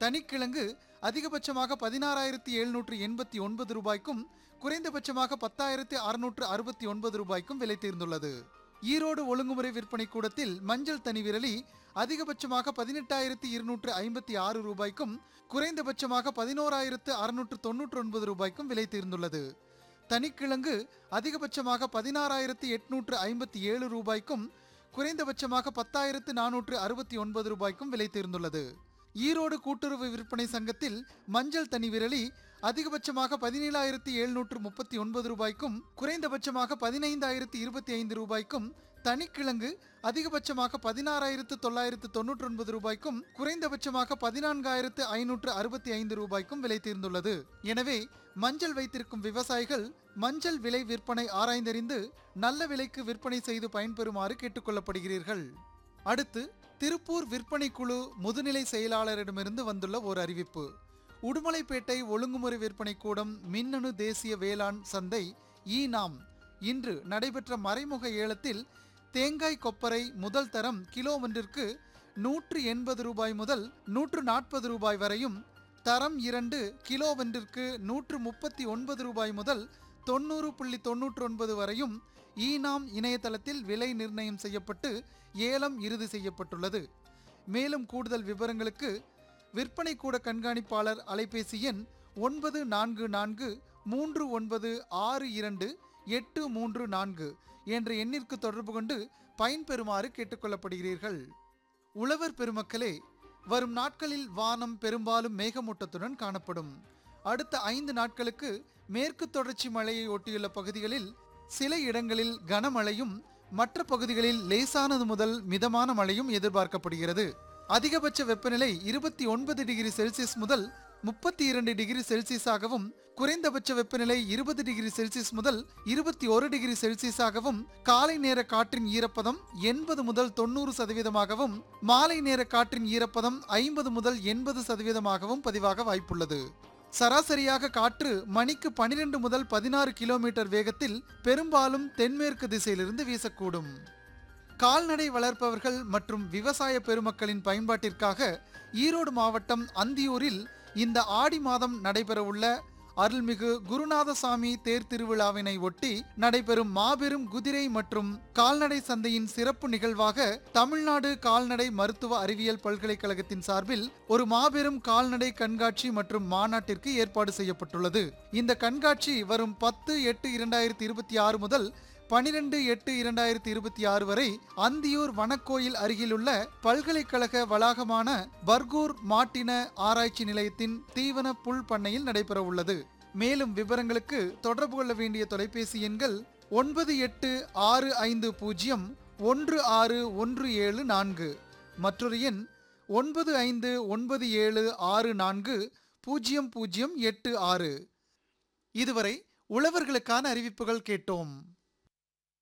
தனிக்கிழங்கு அதிகபட்சமாக பதினாறாயிரத்தி எழுநூற்று எண்பத்தி ஒன்பது ரூபாய்க்கும் குறைந்தபட்சமாக பத்தாயிரத்தி அறுநூற்று அறுபத்தி ஒன்பது ரூபாய்க்கும் விலை தேர்ந்துள்ளது ஈரோடு ஒழுங்குமுறை விற்பனை கூடத்தில் மஞ்சள் தனி விரலி அதிகபட்சமாக பதினெட்டாயிரத்தி இருநூற்று ஐம்பத்தி ஆறு ரூபாய்க்கும் குறைந்தபட்சமாக பதினோராயிரத்து அறுநூற்று தொன்னூற்று ஒன்பது ரூபாய்க்கும் விலை தேர்ந்துள்ளது தனிக்கிழங்கு அதிகபட்சமாக பதினாறாயிரத்தி எட்நூற்று ஐம்பத்தி ஏழு ரூபாய்க்கும் குறைந்தபட்சமாக பத்தாயிரத்து நானூற்று அறுபத்தி ஒன்பது ரூபாய்க்கும் விலை தேர்ந்துள்ளது ஈரோடு கூட்டுறவு விற்பனை சங்கத்தில் மஞ்சள் தனி விரலி அதிகபட்சமாக பதினேழாயிரத்தி எழுநூற்று முப்பத்தி ஒன்பது ரூபாய்க்கும் குறைந்தபட்சமாக பதினைந்தாயிரத்தி இருபத்தி ஐந்து ரூபாய்க்கும் தனிக்கிழங்கு அதிகபட்சமாக பதினாறாயிரத்து தொள்ளாயிரத்து தொன்னூற்றி ஒன்பது ரூபாய்க்கும் குறைந்தபட்சமாக பதினான்காயிரத்து ஐநூற்று அறுபத்தி ஐந்து ரூபாய்க்கும் விலை தீர்ந்துள்ளது எனவே மஞ்சள் வைத்திருக்கும் விவசாயிகள் மஞ்சள் விலை விற்பனை ஆராய்ந்தறிந்து நல்ல விலைக்கு விற்பனை செய்து பயன்பெறுமாறு கேட்டுக்கொள்ளப்படுகிறீர்கள் அடுத்து திருப்பூர் விற்பனை குழு முதுநிலை செயலாளரிடமிருந்து வந்துள்ள ஒரு அறிவிப்பு உடுமலைப்பேட்டை ஒழுங்குமுறை விற்பனை கூடம் மின்னணு தேசிய வேளாண் சந்தை ஈ நாம் இன்று நடைபெற்ற மறைமுக ஏலத்தில் தேங்காய் கொப்பரை முதல் தரம் கிலோ ஒன்றிற்கு நூற்று எண்பது ரூபாய் முதல் நூற்று நாற்பது ரூபாய் வரையும் தரம் இரண்டு கிலோ ஒன்றிற்கு நூற்று முப்பத்தி ஒன்பது ரூபாய் முதல் தொண்ணூறு புள்ளி தொன்னூற்று ஒன்பது வரையும் ஈனாம் இணையதளத்தில் விலை நிர்ணயம் செய்யப்பட்டு ஏலம் இறுதி செய்யப்பட்டுள்ளது மேலும் கூடுதல் விவரங்களுக்கு விற்பனை கூட கண்காணிப்பாளர் அலைபேசி எண் ஒன்பது நான்கு நான்கு மூன்று ஒன்பது ஆறு இரண்டு எட்டு மூன்று நான்கு என்ற எண்ணிற்கு தொடர்பு கொண்டு பயன்பெறுமாறு கேட்டுக்கொள்ளப்படுகிறீர்கள் உழவர் பெருமக்களே வரும் நாட்களில் வானம் பெரும்பாலும் மேகமூட்டத்துடன் காணப்படும் அடுத்த ஐந்து நாட்களுக்கு மேற்கு தொடர்ச்சி மலையை ஒட்டியுள்ள பகுதிகளில் சில இடங்களில் கனமழையும் மற்ற பகுதிகளில் லேசானது முதல் மிதமான மழையும் எதிர்பார்க்கப்படுகிறது அதிகபட்ச வெப்பநிலை இருபத்தி ஒன்பது டிகிரி செல்சியஸ் முதல் முப்பத்தி இரண்டு டிகிரி செல்சியஸாகவும் குறைந்தபட்ச வெப்பநிலை இருபது டிகிரி செல்சியஸ் முதல் இருபத்தி ஒரு டிகிரி செல்சியஸாகவும் காலை நேர காற்றின் ஈரப்பதம் எண்பது முதல் தொண்ணூறு சதவீதமாகவும் மாலை நேர காற்றின் ஈரப்பதம் ஐம்பது முதல் எண்பது சதவீதமாகவும் பதிவாக வாய்ப்புள்ளது சராசரியாக காற்று மணிக்கு பனிரெண்டு முதல் பதினாறு கிலோமீட்டர் வேகத்தில் பெரும்பாலும் தென்மேற்கு திசையிலிருந்து வீசக்கூடும் கால்நடை வளர்ப்பவர்கள் மற்றும் விவசாய பெருமக்களின் பயன்பாட்டிற்காக ஈரோடு மாவட்டம் அந்தியூரில் இந்த ஆடி மாதம் நடைபெறவுள்ள அருள்மிகு குருநாதசாமி தேர் திருவிழாவினை ஒட்டி நடைபெறும் மாபெரும் குதிரை மற்றும் கால்நடை சந்தையின் சிறப்பு நிகழ்வாக தமிழ்நாடு கால்நடை மருத்துவ அறிவியல் பல்கலைக்கழகத்தின் சார்பில் ஒரு மாபெரும் கால்நடை கண்காட்சி மற்றும் மாநாட்டிற்கு ஏற்பாடு செய்யப்பட்டுள்ளது இந்த கண்காட்சி வரும் பத்து எட்டு இரண்டாயிரத்தி இருபத்தி ஆறு முதல் பனிரெண்டு எட்டு இரண்டாயிரத்தி இருபத்தி ஆறு வரை அந்தியூர் வனக்கோயில் அருகிலுள்ள பல்கலைக்கழக வளாகமான பர்கூர் மாட்டின ஆராய்ச்சி நிலையத்தின் தீவன புல் பண்ணையில் நடைபெற உள்ளது மேலும் விவரங்களுக்கு தொடர்பு கொள்ள வேண்டிய தொலைபேசி எண்கள் ஒன்பது எட்டு ஆறு ஐந்து பூஜ்ஜியம் ஒன்று ஆறு ஒன்று ஏழு நான்கு மற்றொரு எண் ஒன்பது ஐந்து ஒன்பது ஏழு ஆறு நான்கு பூஜ்ஜியம் பூஜ்ஜியம் எட்டு ஆறு இதுவரை உழவர்களுக்கான அறிவிப்புகள் கேட்டோம்